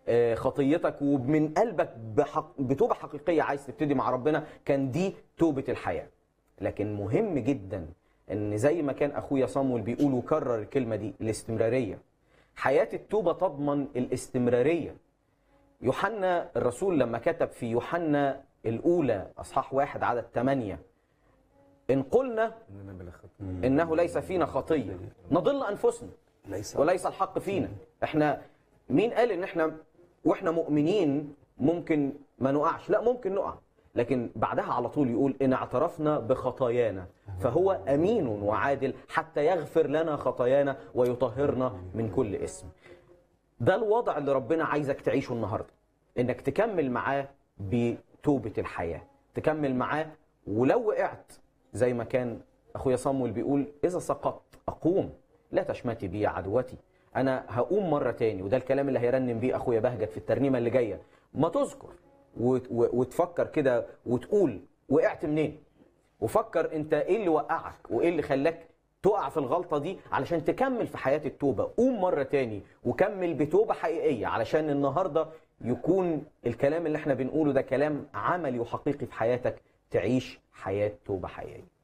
آه، خطيتك ومن قلبك بحق بتوبه حقيقيه عايز تبتدي مع ربنا كان دي توبه الحياه لكن مهم جدا ان زي ما كان اخويا صامويل بيقول وكرر الكلمه دي الاستمراريه حياه التوبه تضمن الاستمراريه يوحنا الرسول لما كتب في يوحنا الاولى اصحاح واحد عدد ثمانية ان قلنا إننا بلا خطية. انه ليس فينا خطيه نضل انفسنا ليس وليس الحق فينا احنا مين قال ان احنا واحنا مؤمنين ممكن ما نقعش لا ممكن نقع لكن بعدها على طول يقول ان اعترفنا بخطايانا فهو امين وعادل حتى يغفر لنا خطايانا ويطهرنا من كل اسم ده الوضع اللي ربنا عايزك تعيشه النهارده انك تكمل معاه بتوبه الحياه تكمل معاه ولو وقعت زي ما كان اخويا صامويل بيقول اذا سقطت اقوم لا تشمتي بي عدوتي انا هقوم مره تاني وده الكلام اللي هيرنم بيه اخويا بهجت في الترنيمه اللي جايه ما تذكر وت- و- وتفكر كده وتقول وقعت منين وفكر انت ايه اللي وقعك وايه اللي خلاك تقع في الغلطه دي علشان تكمل في حياه التوبه قوم مره تاني وكمل بتوبه حقيقيه علشان النهارده يكون الكلام اللي احنا بنقوله ده كلام عملي وحقيقي في حياتك تعيش حياه توبه حقيقيه